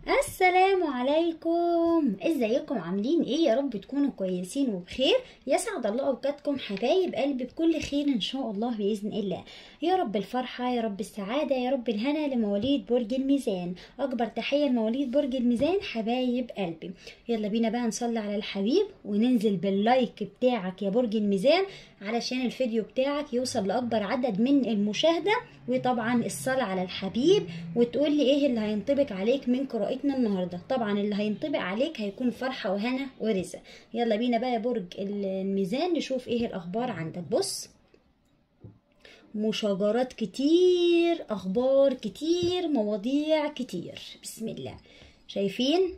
السلام عليكم ازيكم عاملين ايه يا رب تكونوا كويسين وبخير يسعد الله اوقاتكم حبايب قلبي بكل خير ان شاء الله باذن الله يا رب الفرحه يا رب السعاده يا رب الهنا لمواليد برج الميزان اكبر تحيه لمواليد برج الميزان حبايب قلبي يلا بينا بقى نصلي على الحبيب وننزل باللايك بتاعك يا برج الميزان علشان الفيديو بتاعك يوصل لاكبر عدد من المشاهده وطبعا الصلاه على الحبيب وتقول لي ايه اللي هينطبق عليك من قراءتنا النهارده طبعا اللي هينطبق عليك هيكون فرحه وهنا ورزق يلا بينا بقى يا برج الميزان نشوف ايه الاخبار عندك بص مشاجرات كتير اخبار كتير مواضيع كتير بسم الله شايفين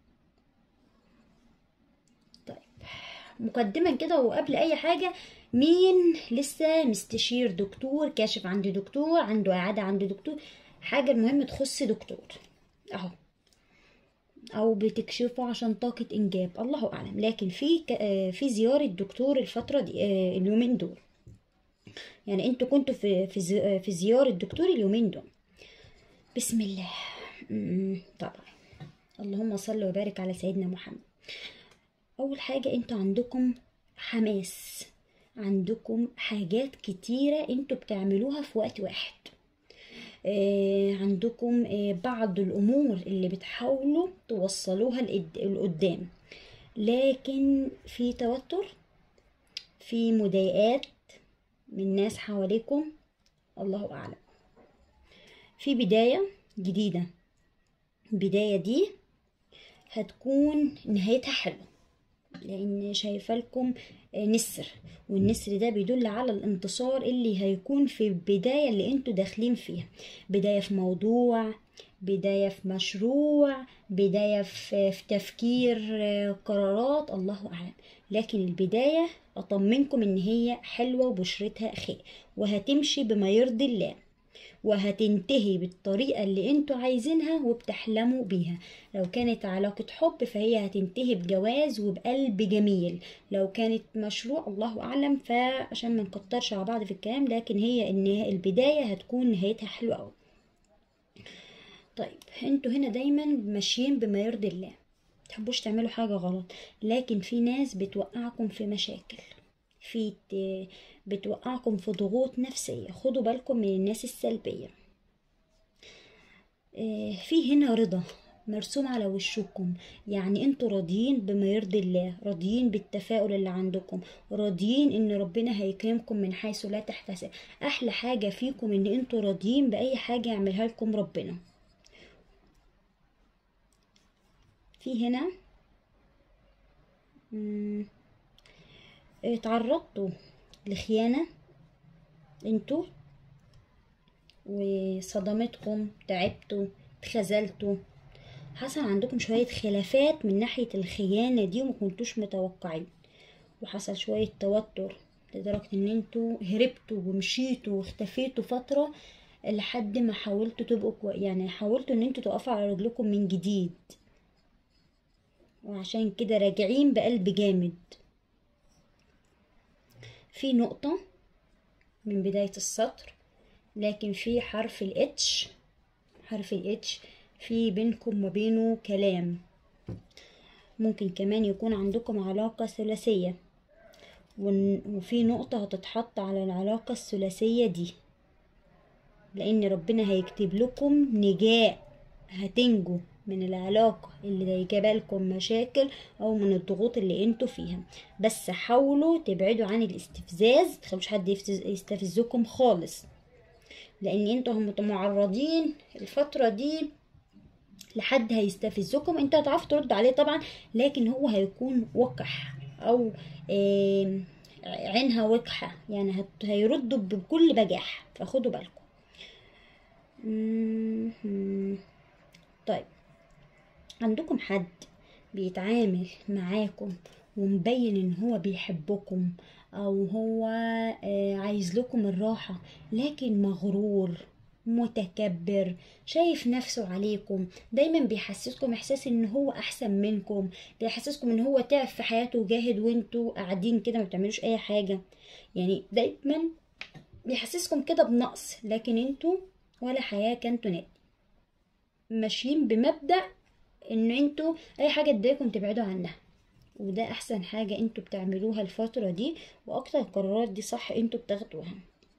طيب مقدما كده وقبل اي حاجه مين لسه مستشير دكتور كاشف عند دكتور عنده اعاده عند دكتور حاجه المهم تخص دكتور اهو او بتكشفه عشان طاقه انجاب الله اعلم لكن في في زياره دكتور الفتره دي اليومين دول يعني انتوا كنتوا في في في زياره دكتور اليومين دول بسم الله طبعا اللهم صل وبارك على سيدنا محمد اول حاجه انتوا عندكم حماس عندكم حاجات كتيره انتوا بتعملوها في وقت واحد آه عندكم آه بعض الامور اللي بتحاولوا توصلوها لقدام لكن في توتر في مضايقات من ناس حواليكم الله اعلم في بدايه جديده البدايه دي هتكون نهايتها حلوه لان شايفه لكم نسر والنسر ده بيدل على الانتصار اللي هيكون في البداية اللي انتوا داخلين فيها بداية في موضوع بداية في مشروع بداية في, في تفكير قرارات الله أعلم لكن البداية أطمنكم إن هي حلوة وبشرتها خير وهتمشي بما يرضي الله وهتنتهي بالطريقة اللي انتوا عايزينها وبتحلموا بيها لو كانت علاقة حب فهي هتنتهي بجواز وبقلب جميل لو كانت مشروع الله أعلم فعشان ما نكترش على بعض في الكلام لكن هي ان البداية هتكون نهايتها حلوة أوي طيب انتوا هنا دايما ماشيين بما يرضي الله متحبوش تعملوا حاجة غلط لكن في ناس بتوقعكم في مشاكل في بتوقعكم في ضغوط نفسية خدوا بالكم من الناس السلبية في هنا رضا مرسوم على وشكم يعني انتوا راضيين بما يرضي الله راضيين بالتفاؤل اللي عندكم راضيين ان ربنا هيكرمكم من حيث لا تحتسب احلى حاجة فيكم ان انتوا راضيين باي حاجة يعملها لكم ربنا في هنا اتعرضتوا لخيانة انتوا وصدمتكم تعبتوا اتخذلتوا حصل عندكم شوية خلافات من ناحية الخيانة دي ومكنتوش متوقعين وحصل شوية توتر لدرجة ان انتوا هربتوا ومشيتوا واختفيتوا فترة لحد ما حاولتوا تبقوا كو... يعني حاولتوا ان انتوا تقفوا على رجلكم من جديد وعشان كده راجعين بقلب جامد في نقطة من بداية السطر لكن في حرف الاتش حرف الاتش في بينكم وبينه كلام ممكن كمان يكون عندكم علاقة ثلاثية وفي نقطة هتتحط على العلاقة الثلاثية دي لأن ربنا هيكتب لكم نجاة هتنجوا من العلاقة اللي جابلكم مشاكل او من الضغوط اللي انتوا فيها بس حاولوا تبعدوا عن الاستفزاز تخلوش حد يستفزكم خالص لان انتوا هم معرضين الفترة دي لحد هيستفزكم انتوا هتعرفوا تردوا عليه طبعا لكن هو هيكون وقح او آه عينها وقحة يعني هيردوا بكل بجاح فخدوا بالكم طيب عندكم حد بيتعامل معاكم ومبين ان هو بيحبكم او هو عايز لكم الراحة لكن مغرور متكبر شايف نفسه عليكم دايما بيحسسكم احساس ان هو احسن منكم بيحسسكم ان هو تعب في حياته وجاهد وانتوا قاعدين كده ما بتعملوش اي حاجة يعني دايما بيحسسكم كده بنقص لكن انتوا ولا حياة كنتوا نادي ماشيين بمبدأ ان انتوا اي حاجه تضايقكم تبعدوا عنها وده احسن حاجه انتوا بتعملوها الفتره دي واكتر القرارات دي صح انتوا بتاخدوها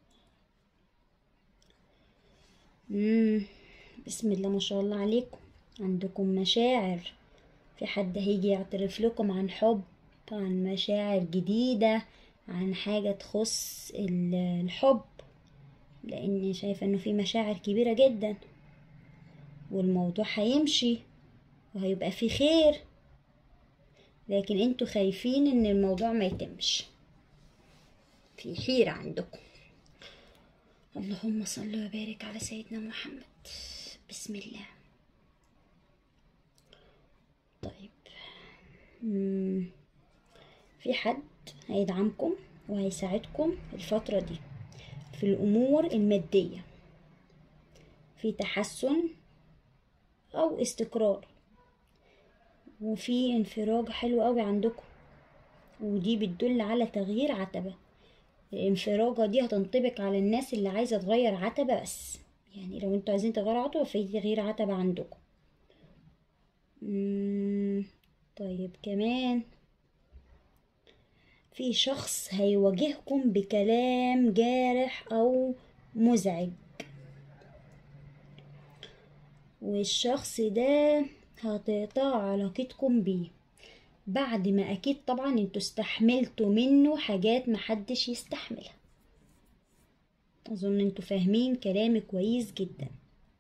مم. بسم الله ما شاء الله عليكم عندكم مشاعر في حد هيجي يعترف لكم عن حب عن مشاعر جديدة عن حاجة تخص ال- الحب لأني شايفة إنه في مشاعر كبيرة جدا والموضوع هيمشي وهيبقى في خير لكن انتوا خايفين ان الموضوع ما يتمش في حيرة عندكم اللهم صل وبارك على سيدنا محمد بسم الله طيب مم. في حد هيدعمكم وهيساعدكم الفترة دي في الأمور المادية في تحسن أو استقرار وفي انفراج حلو قوي عندكم ودي بتدل على تغيير عتبة الانفراجة دي هتنطبق على الناس اللي عايزة تغير عتبة بس يعني لو انتوا عايزين تغيروا عتبة في تغيير عتبة عندكم مم، طيب كمان في شخص هيواجهكم بكلام جارح او مزعج والشخص ده هتقطع علاقتكم بيه بعد ما اكيد طبعا انتوا استحملتوا منه حاجات محدش يستحملها اظن انتوا فاهمين كلامي كويس جدا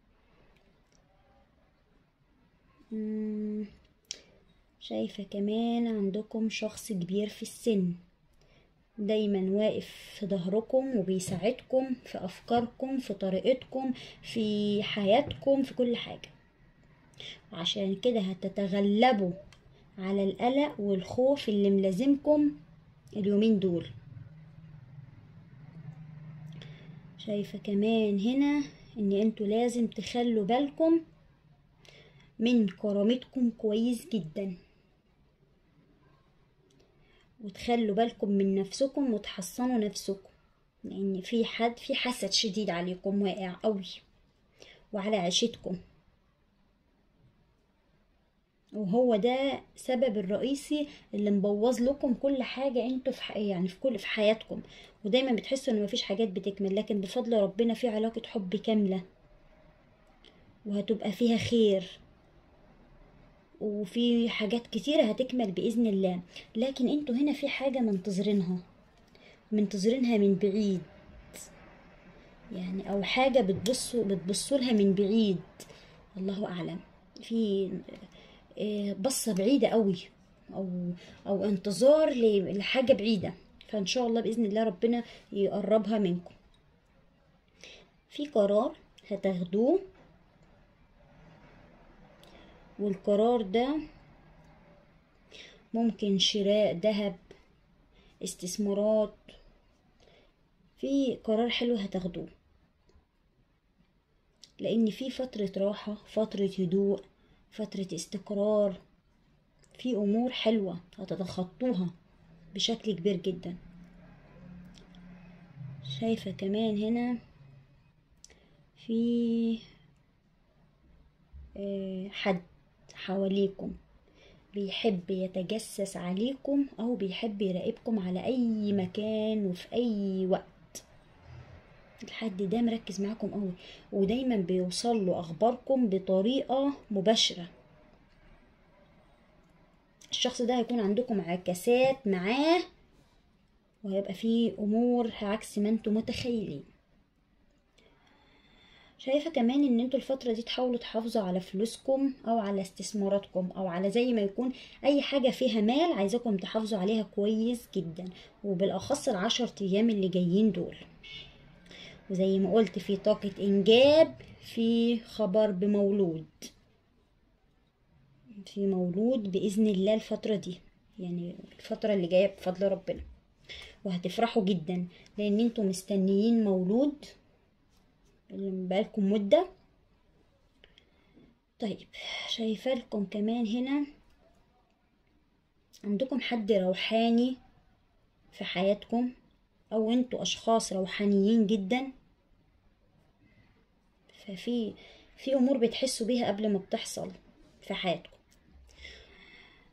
مم، شايفة كمان عندكم شخص كبير في السن دايما واقف في ظهركم وبيساعدكم في افكاركم في طريقتكم في حياتكم في كل حاجة عشان كده هتتغلبوا على القلق والخوف اللي ملازمكم اليومين دول شايفة كمان هنا ان انتوا لازم تخلوا بالكم من كرامتكم كويس جدا وتخلوا بالكم من نفسكم وتحصنوا نفسكم لان في حد في حسد شديد عليكم واقع قوي وعلى عيشتكم وهو ده سبب الرئيسي اللي مبوظ لكم كل حاجة انتوا في ح... يعني في كل في حياتكم ودايما بتحسوا ان مفيش حاجات بتكمل لكن بفضل ربنا في علاقة حب كاملة وهتبقى فيها خير وفي حاجات كتيرة هتكمل بإذن الله لكن انتوا هنا في حاجة منتظرينها منتظرينها من بعيد يعني او حاجة بتبصوا بتبصوا لها من بعيد الله اعلم في آه، بصة بعيدة قوي او او انتظار ل- لحاجة بعيدة فان شاء الله باذن الله ربنا يقربها منكم في قرار هتاخدوه والقرار ده ممكن شراء ذهب استثمارات في قرار حلو هتاخدوه لان في فترة راحة فترة هدوء فترة استقرار في امور حلوة هتتخطوها بشكل كبير جدا شايفة كمان هنا في آه، حد حواليكم بيحب يتجسس عليكم او بيحب يراقبكم على اي مكان وفي اي وقت الحد ده مركز معاكم قوي ودايما بيوصل له اخباركم بطريقة مباشرة الشخص ده هيكون عندكم عكسات معاه وهيبقى فيه امور عكس ما انتم متخيلين شايفة كمان ان انتوا الفترة دي تحاولوا تحافظوا على فلوسكم او على استثماراتكم او على زي ما يكون اي حاجة فيها مال عايزاكم تحافظوا عليها كويس جدا وبالاخص العشر ايام اللي جايين دول وزي ما قلت في طاقة انجاب في خبر بمولود في مولود بإذن الله الفترة دي يعني الفترة اللي جاية بفضل ربنا وهتفرحوا جدا لان انتوا مستنيين مولود اللي بقالكم مدة طيب شايفة لكم كمان هنا عندكم حد روحاني في حياتكم او انتوا اشخاص روحانيين جدا ففي في امور بتحسوا بيها قبل ما بتحصل في حياتكم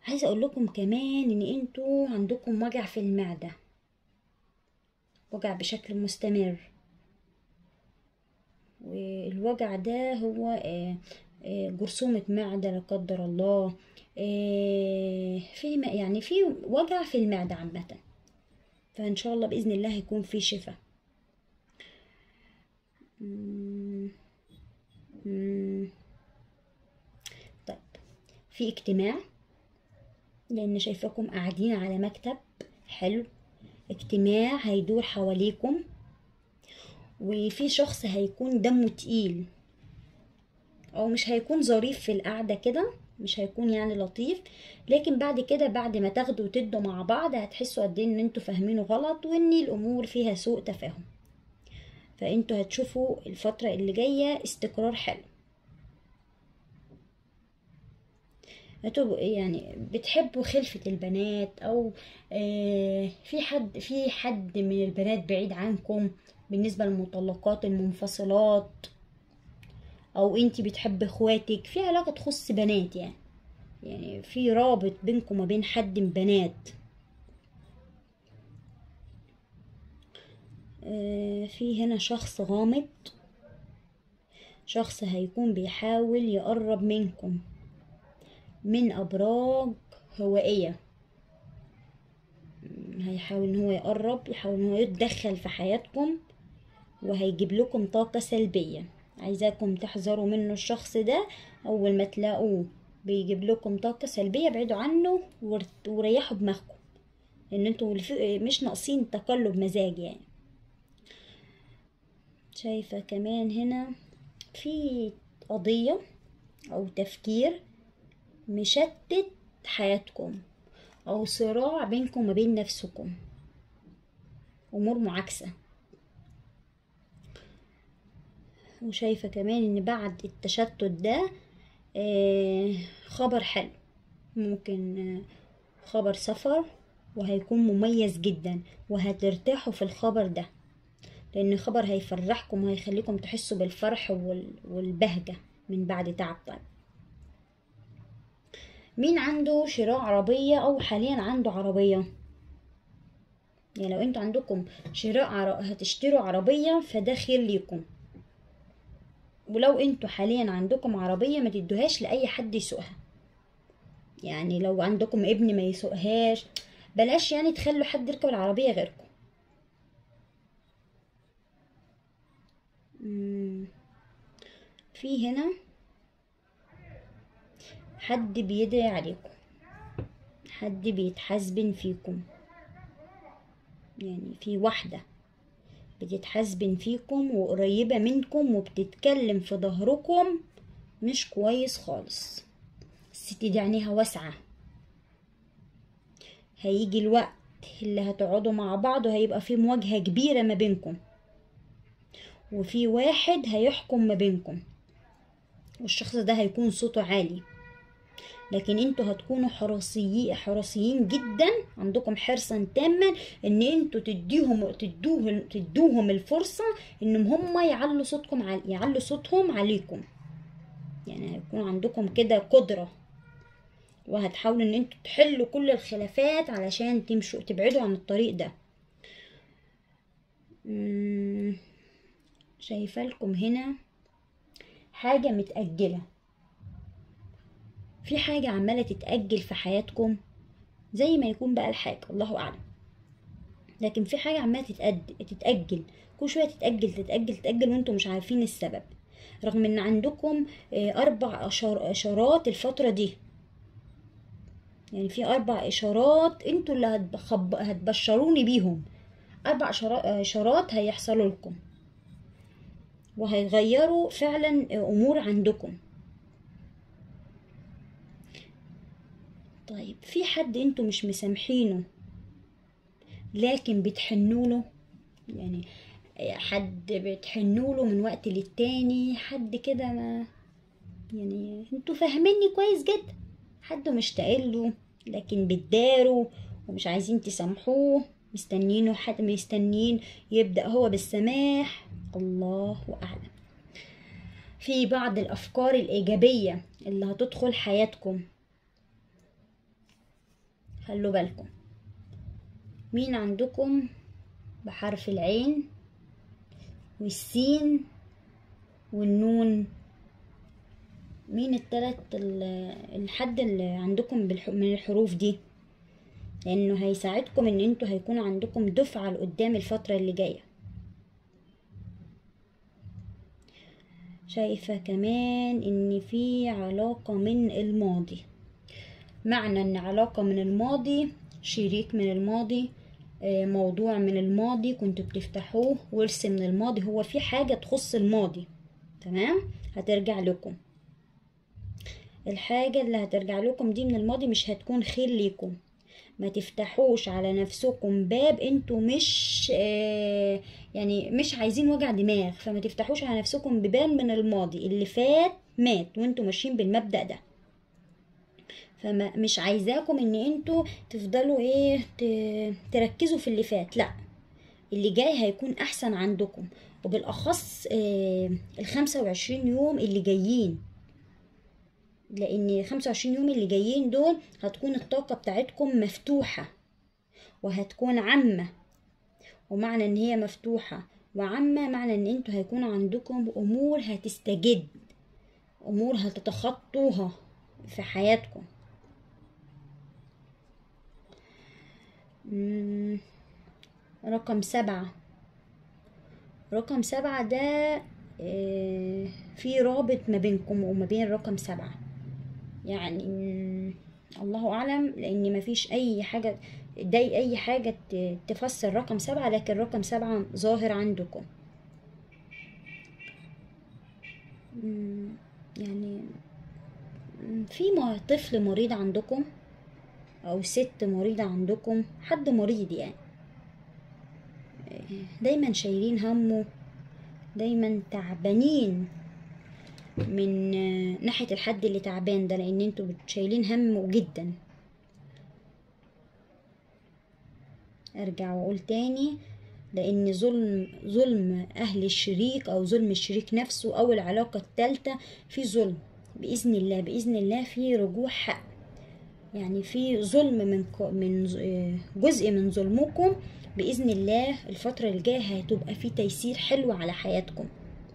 عايزه اقول لكم كمان ان انتوا عندكم وجع في المعده وجع بشكل مستمر والوجع ده هو آه، آه، جرثومة معدة لا قدر الله آه، في م- يعني في وجع في المعدة عامة فإن شاء الله بإذن الله هيكون في شفاء مم. مم. طيب في اجتماع لأن شايفاكم قاعدين على مكتب حلو اجتماع هيدور حواليكم وفي شخص هيكون دمه تقيل او مش هيكون ظريف في القعدة كده مش هيكون يعني لطيف لكن بعد كده بعد ما تاخدوا وتدوا مع بعض هتحسوا قد ايه ان انتوا فاهمينه غلط وان الامور فيها سوء تفاهم فانتوا هتشوفوا الفترة اللي جاية استقرار حلو هتبقوا يعني بتحبوا خلفة البنات او آه في حد في حد من البنات بعيد عنكم بالنسبة للمطلقات المنفصلات او انتي بتحبي اخواتك في علاقة تخص بنات يعني يعني في رابط بينكم وبين حد من بنات آه في هنا شخص غامض شخص هيكون بيحاول يقرب منكم من ابراج هوائية هيحاول ان هو يقرب يحاول ان هو يتدخل في حياتكم وهيجيب لكم طاقة سلبية عايزاكم تحذروا منه الشخص ده اول ما تلاقوه بيجيب لكم طاقة سلبية ابعدوا عنه ور- وريحوا دماغكم ان انتوا الف- مش ناقصين تقلب مزاج يعني شايفة كمان هنا في قضية او تفكير مشتت حياتكم او صراع بينكم وبين نفسكم امور معاكسه وشايفة كمان ان بعد التشتت ده آه، خبر حلو ممكن آه، خبر سفر وهيكون مميز جدا وهترتاحوا في الخبر ده لان خبر هيفرحكم وهيخليكم تحسوا بالفرح وال- والبهجة من بعد تعب طيب مين عنده شراء عربية او حاليا عنده عربية يعني لو انتوا عندكم شراء عر... هتشتروا عربية فده خير ليكم ولو انتوا حاليا عندكم عربية ما تدوهاش لأي حد يسوقها يعني لو عندكم ابن ما يسوقهاش بلاش يعني تخلوا حد يركب العربية غيركم مم. في هنا حد بيدعي عليكم حد بيتحاسبن فيكم يعني في واحدة بتتحاسبن فيكم وقريبة منكم وبتتكلم في ظهركم مش كويس خالص الست دي عينيها واسعة هيجي الوقت اللي هتقعدوا مع بعض وهيبقى في مواجهة كبيرة ما بينكم وفي واحد هيحكم ما بينكم والشخص ده هيكون صوته عالي لكن انتوا هتكونوا حراسيين حراسيين جدا عندكم حرصا تاما ان انتوا تديهم تدوهم تدوهم الفرصة انهم هم يعلوا صوتكم عل... يعلوا صوتهم عليكم يعني هيكون عندكم كده قدرة وهتحاولوا ان انتوا تحلوا كل الخلافات علشان تمشوا تبعدوا عن الطريق ده مم، شايفة لكم هنا حاجة متأجلة في حاجة عمالة تتأجل في حياتكم زي ما يكون بقى الحاجة الله أعلم لكن في حاجة عمالة تتأد- تتأجل كل شوية تتأجل تتأجل تتأجل وانتم مش عارفين السبب رغم ان عندكم آه، أربع أشار- إشارات الفترة دي يعني في أربع إشارات انتوا اللي هتبخب... هتبشروني بيهم أربع إشارات- إشارات هيحصلوا لكم وهيغيروا فعلا أمور عندكم طيب في حد انتوا مش مسامحينه لكن بتحنوا له يعني حد بتحنوا له من وقت للتاني حد كده ما يعني انتوا فاهميني كويس جدا حد مشتاق له لكن بتداروا ومش عايزين تسامحوه مستنينه حد مستنيين يبدأ هو بالسماح الله أعلم في بعض الأفكار الإيجابية اللي هتدخل حياتكم خلوا بالكم مين عندكم بحرف العين والسين والنون مين التلات ال- الحد اللي عندكم بالح- من الحروف دي لانه هيساعدكم ان انتوا هيكون عندكم دفعة لقدام الفترة اللي جاية شايفة كمان ان في علاقة من الماضي معنى ان علاقة من الماضي شريك من الماضي آه، موضوع من الماضي كنتوا بتفتحوه ورث من الماضي هو في حاجة تخص الماضي تمام هترجع لكم الحاجة اللي هترجع لكم دي من الماضي مش هتكون خير ليكم ما تفتحوش على نفسكم باب انتوا مش آه يعني مش عايزين وجع دماغ فما تفتحوش على نفسكم بباب من الماضي اللي فات مات وانتوا ماشيين بالمبدأ ده فمش عايزاكم ان انتوا تفضلوا ايه ت- تركزوا في اللي فات لا اللي جاي هيكون احسن عندكم وبالاخص آه الخمسة وعشرين يوم اللي جايين لان 25 يوم اللي جايين دول هتكون الطاقة بتاعتكم مفتوحة وهتكون عامة ومعنى ان هي مفتوحة وعامة معنى ان انتوا هيكون عندكم امور هتستجد امور هتتخطوها في حياتكم مم، رقم سبعة رقم سبعة ده آه، في رابط ما بينكم وما بين رقم سبعة يعني مم، الله أعلم لأن مفيش أي حاجة داي أي حاجة ت- تفسر رقم سبعة لكن رقم سبعة ظاهر عندكم مم، يعني مم، في م- طفل مريض عندكم أو ست مريضة عندكم حد مريض يعني دايما شايلين همه دايما تعبانين من آه، ناحية الحد اللي تعبان ده لأن انتوا شايلين همه جدا ارجع واقول تاني لان ظلم ظلم اهل الشريك او ظلم الشريك نفسه او العلاقة التالتة في ظلم بإذن الله بإذن الله في رجوع حق يعني في ظلم من ك- من ز- آه، جزء من ظلمكم بإذن الله الفترة الجاية هتبقى في تيسير حلو على حياتكم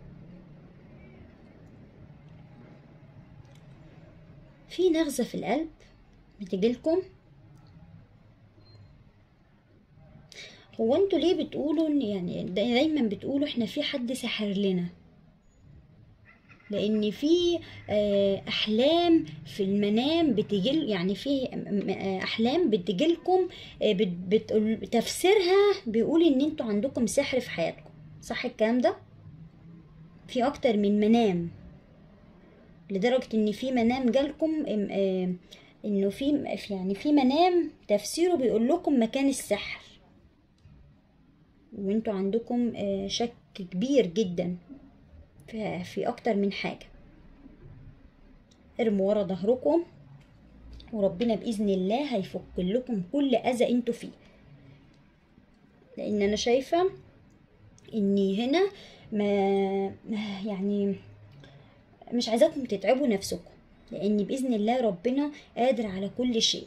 في نغزة في القلب بتجيلكم هو انتوا ليه بتقولوا إن يعني دا- دايما بتقولوا احنا في حد سحر لنا لان في آه، احلام في المنام بتجيل يعني في م- آه، احلام بتجيلكم آه، بت- بتقول تفسيرها بيقول ان انتوا عندكم سحر في حياتكم صح الكلام ده في اكتر من منام لدرجة ان في منام جالكم إم- آه، انه في في- يعني في منام تفسيره بيقول لكم مكان السحر وانتوا عندكم آه، شك كبير جدا في في اكتر من حاجة ارموا ورا ظهركم وربنا باذن الله هيفك لكم كل اذى انتوا فيه لان انا شايفة اني هنا ما ما- يعني مش عايزاكم تتعبوا نفسكم لان باذن الله ربنا قادر على كل شيء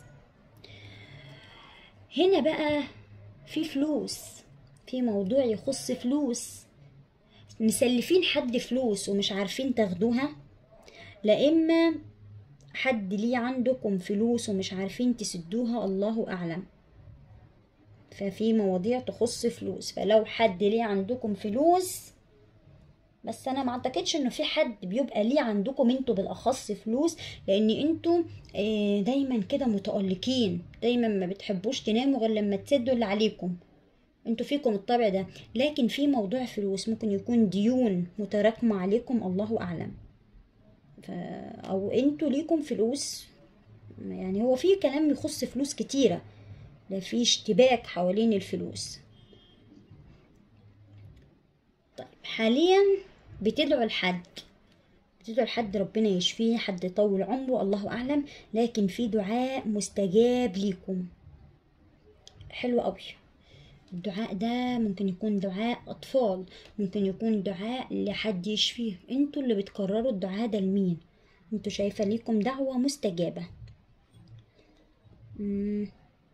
هنا بقى في فلوس في موضوع يخص فلوس مسلفين حد فلوس ومش عارفين تاخدوها لا اما حد ليه عندكم فلوس ومش عارفين تسدوها الله اعلم ففي مواضيع تخص فلوس فلو حد ليه عندكم فلوس بس انا ما اعتقدش انه في حد بيبقى ليه عندكم انتوا بالاخص فلوس لان انتوا آه، دايما كده متألقين دايما ما بتحبوش تناموا غير لما تسدوا اللي عليكم انتوا فيكم الطبع ده لكن في موضوع فلوس ممكن يكون ديون متراكمة عليكم الله اعلم ف... او انتوا ليكم فلوس يعني هو في كلام يخص فلوس كتيرة لا في اشتباك حوالين الفلوس طيب حاليا بتدعوا لحد بتدعوا لحد ربنا يشفيه حد يطول عمره الله اعلم لكن في دعاء مستجاب ليكم حلو قوي الدعاء ده ممكن يكون دعاء اطفال ممكن يكون دعاء لحد يشفيه انتوا اللي بتقرروا الدعاء ده لمين انتوا شايفه ليكم دعوه مستجابه مم.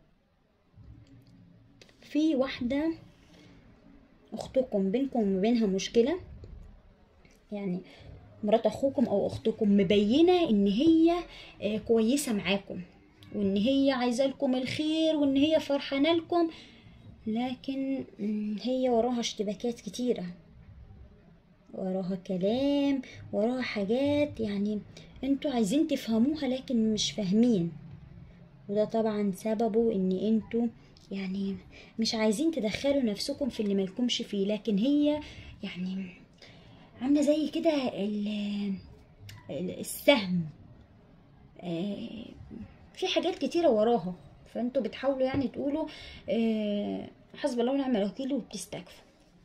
في واحدة اختكم بينكم وبينها مشكلة يعني مرات اخوكم او اختكم مبينة ان هي آه، كويسة معاكم وان هي عايزة لكم الخير وان هي فرحانة لكم لكن مم، هي وراها اشتباكات كتيرة وراها كلام وراها حاجات يعني انتوا عايزين تفهموها لكن مش فاهمين وده طبعا سببه ان انتوا يعني مش عايزين تدخلوا نفسكم في اللي مالكمش فيه لكن هي يعني عامله زي كده ال- ال- السهم آه، في حاجات كتيره وراها فانتوا بتحاولوا يعني تقولوا آه، حسب الله ونعم الوكيل وبتستكفوا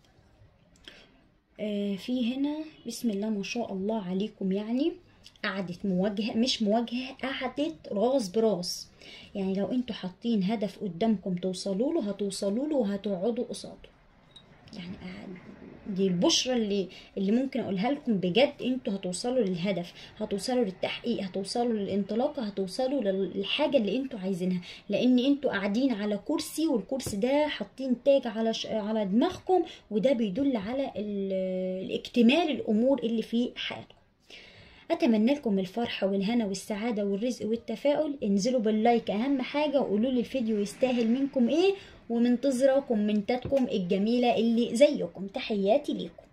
آه، في هنا بسم الله ما شاء الله عليكم يعني قعدة مواجهة مش مواجهة قعدة راس براس يعني لو انتوا حاطين هدف قدامكم توصلوا له هتوصلوا له وهتقعدوا قصاده يعني آه، دي البشرة اللي اللي ممكن اقولها لكم بجد انتوا هتوصلوا للهدف هتوصلوا للتحقيق هتوصلوا للانطلاقة هتوصلوا للحاجة اللي انتوا عايزينها لان انتوا قاعدين على كرسي والكرسي ده حاطين تاج على ش... على دماغكم وده بيدل على ال... الاكتمال الامور اللي في حياتكم اتمنى لكم الفرحة والهنا والسعادة والرزق والتفاؤل انزلوا باللايك اهم حاجة وقولوا لي الفيديو يستاهل منكم ايه ومنتظرة كومنتاتكم الجميلة اللي زيكم تحياتي ليكم